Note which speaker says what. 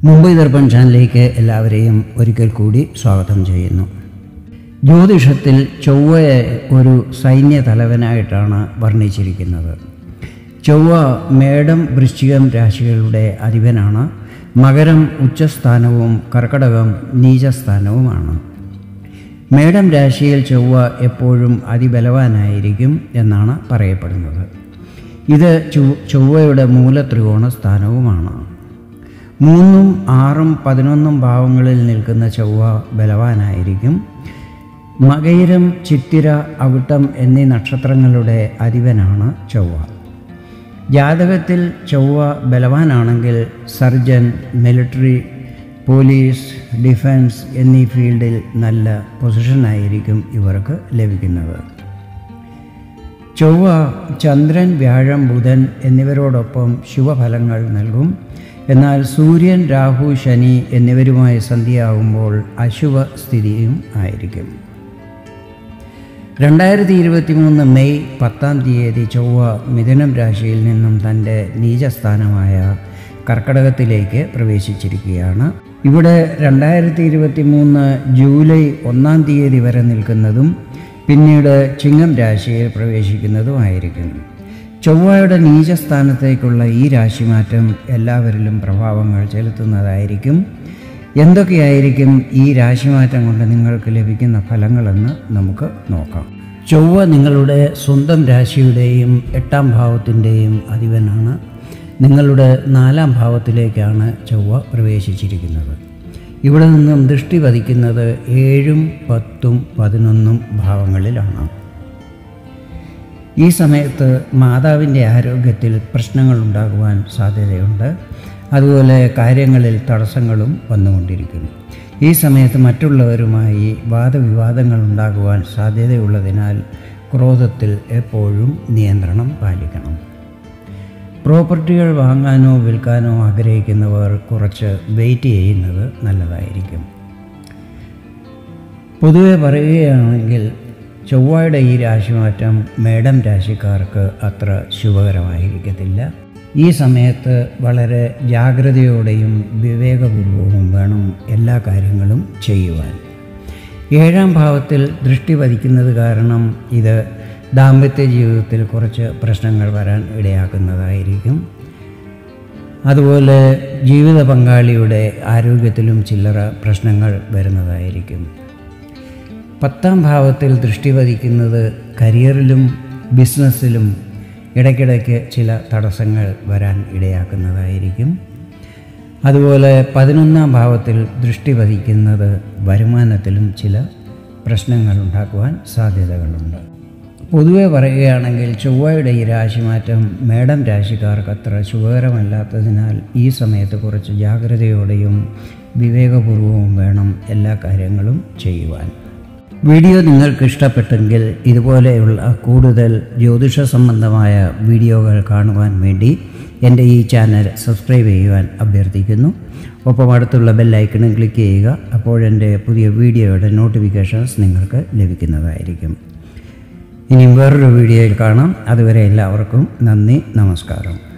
Speaker 1: മുംബൈ ദർപ്പൺ ചാനലിലേക്ക് എല്ലാവരെയും ഒരിക്കൽ കൂടി സ്വാഗതം ചെയ്യുന്നു ജ്യോതിഷത്തിൽ ചൊവ്വയെ ഒരു സൈന്യ തലവനായിട്ടാണ് വർണ്ണിച്ചിരിക്കുന്നത് ചൊവ്വ മേടം വൃശ്ചികം രാശികളുടെ അധിപനാണ് മകരം ഉച്ചസ്ഥാനവും കർക്കടകം നീചസ്ഥാനവുമാണ് മേടം രാശിയിൽ ചൊവ്വ എപ്പോഴും അതിബലവാനായിരിക്കും എന്നാണ് പറയപ്പെടുന്നത് ഇത് ചൊവ്വ- ചൊവ്വയുടെ മൂലത്രികോണ സ്ഥാനവുമാണ് മൂന്നും ആറും പതിനൊന്നും ഭാവങ്ങളിൽ നിൽക്കുന്ന ചൊവ്വ ബലവാനായിരിക്കും മകയിരം ചിത്തിര അവിട്ടം എന്നീ നക്ഷത്രങ്ങളുടെ അധിപനാണ് ചൊവ്വ ജാതകത്തിൽ ചൊവ്വ ബലവാനാണെങ്കിൽ സർജൻ മിലിറ്ററി പോലീസ് ഡിഫൻസ് എന്നീ ഫീൽഡിൽ നല്ല പൊസിഷനായിരിക്കും ഇവർക്ക് ലഭിക്കുന്നത് ചൊവ്വ ചന്ദ്രൻ വ്യാഴം ബുധൻ എന്നിവരോടൊപ്പം ശുഭഫലങ്ങൾ നൽകും എന്നാൽ സൂര്യൻ രാഹു ശനി എന്നിവരുമായി സന്ധിയാകുമ്പോൾ അശുഭ സ്ഥിതിയും ആയിരിക്കും രണ്ടായിരത്തി ഇരുപത്തി മൂന്ന് മെയ് പത്താം തീയതി ചൊവ്വ മിഥുനം രാശിയിൽ നിന്നും തൻ്റെ നീചസ്ഥാനമായ കർക്കടകത്തിലേക്ക് പ്രവേശിച്ചിരിക്കുകയാണ് ഇവിടെ രണ്ടായിരത്തി ഇരുപത്തി മൂന്ന് ജൂലൈ ഒന്നാം തീയതി വരെ നിൽക്കുന്നതും പിന്നീട് ചിങ്ങം രാശിയിൽ പ്രവേശിക്കുന്നതുമായിരിക്കും ചൊവ്വയുടെ നീചസ്ഥാനത്തേക്കുള്ള ഈ രാശിമാറ്റം എല്ലാവരിലും പ്രഭാവങ്ങൾ ചെലുത്തുന്നതായിരിക്കും എന്തൊക്കെയായിരിക്കും ഈ രാശിമാറ്റം കൊണ്ട് നിങ്ങൾക്ക് ലഭിക്കുന്ന ഫലങ്ങളെന്ന് നമുക്ക് നോക്കാം ചൊവ്വ നിങ്ങളുടെ സ്വന്തം രാശിയുടെയും എട്ടാം ഭാവത്തിൻ്റെയും അധിപനാണ് നിങ്ങളുടെ നാലാം ഭാവത്തിലേക്കാണ് ചൊവ്വ പ്രവേശിച്ചിരിക്കുന്നത് ഇവിടെ നിന്നും ദൃഷ്ടി പതിക്കുന്നത് ഏഴും പത്തും പതിനൊന്നും ഭാവങ്ങളിലാണ് ഈ സമയത്ത് മാതാവിൻ്റെ ആരോഗ്യത്തിൽ പ്രശ്നങ്ങൾ ഉണ്ടാകുവാൻ സാധ്യതയുണ്ട് അതുപോലെ കാര്യങ്ങളിൽ തടസ്സങ്ങളും വന്നുകൊണ്ടിരിക്കുന്നു ഈ സമയത്ത് മറ്റുള്ളവരുമായി വാദവിവാദങ്ങൾ ഉണ്ടാകുവാൻ സാധ്യതയുള്ളതിനാൽ ക്രോധത്തിൽ എപ്പോഴും നിയന്ത്രണം പാലിക്കണം പ്രോപ്പർട്ടികൾ വാങ്ങാനോ വിൽക്കാനോ ആഗ്രഹിക്കുന്നവർ കുറച്ച് വെയിറ്റ് ചെയ്യുന്നത് നല്ലതായിരിക്കും പൊതുവെ പറയുകയാണെങ്കിൽ ചൊവ്വയുടെ ഈ രാശിമാറ്റം മേടം രാശിക്കാർക്ക് അത്ര ശുഭകരമായിരിക്കത്തില്ല ഈ സമയത്ത് വളരെ ജാഗ്രതയോടെയും വിവേകപൂർവവും വേണം എല്ലാ കാര്യങ്ങളും ചെയ്യുവാൻ ഏഴാം ഭാവത്തിൽ ദൃഷ്ടി പതിക്കുന്നത് കാരണം ഇത് ദാമ്പത്യ ജീവിതത്തിൽ കുറച്ച് പ്രശ്നങ്ങൾ വരാൻ ഇടയാക്കുന്നതായിരിക്കും അതുപോലെ ജീവിത പങ്കാളിയുടെ ആരോഗ്യത്തിലും ചില്ലറ പ്രശ്നങ്ങൾ വരുന്നതായിരിക്കും പത്താം ഭാവത്തിൽ ദൃഷ്ടി പതിക്കുന്നത് കരിയറിലും ബിസിനസ്സിലും ഇടയ്ക്കിടയ്ക്ക് ചില തടസ്സങ്ങൾ വരാൻ ഇടയാക്കുന്നതായിരിക്കും അതുപോലെ പതിനൊന്നാം ഭാവത്തിൽ ദൃഷ്ടി പതിക്കുന്നത് വരുമാനത്തിലും ചില പ്രശ്നങ്ങൾ ഉണ്ടാക്കുവാൻ സാധ്യതകളുണ്ട് പൊതുവെ പറയുകയാണെങ്കിൽ ചൊവ്വയുടെ ഈ രാശിമാറ്റം മേടം രാശിക്കാർക്ക് അത്ര ശുഭകരമല്ലാത്തതിനാൽ ഈ സമയത്ത് കുറച്ച് ജാഗ്രതയോടെയും വിവേകപൂർവവും വേണം എല്ലാ കാര്യങ്ങളും ചെയ്യുവാൻ വീഡിയോ നിങ്ങൾക്ക് ഇഷ്ടപ്പെട്ടെങ്കിൽ ഇതുപോലെയുള്ള കൂടുതൽ ജ്യോതിഷ സംബന്ധമായ വീഡിയോകൾ കാണുവാൻ വേണ്ടി എൻ്റെ ഈ ചാനൽ സബ്സ്ക്രൈബ് ചെയ്യുവാൻ അഭ്യർത്ഥിക്കുന്നു ഒപ്പം അടുത്തുള്ള ബെല്ലൈക്കണും ക്ലിക്ക് ചെയ്യുക അപ്പോഴെൻ്റെ പുതിയ വീഡിയോയുടെ നോട്ടിഫിക്കേഷൻസ് നിങ്ങൾക്ക് ലഭിക്കുന്നതായിരിക്കും ഇനിയും വേറൊരു വീഡിയോയിൽ കാണാം അതുവരെ എല്ലാവർക്കും നന്ദി നമസ്കാരം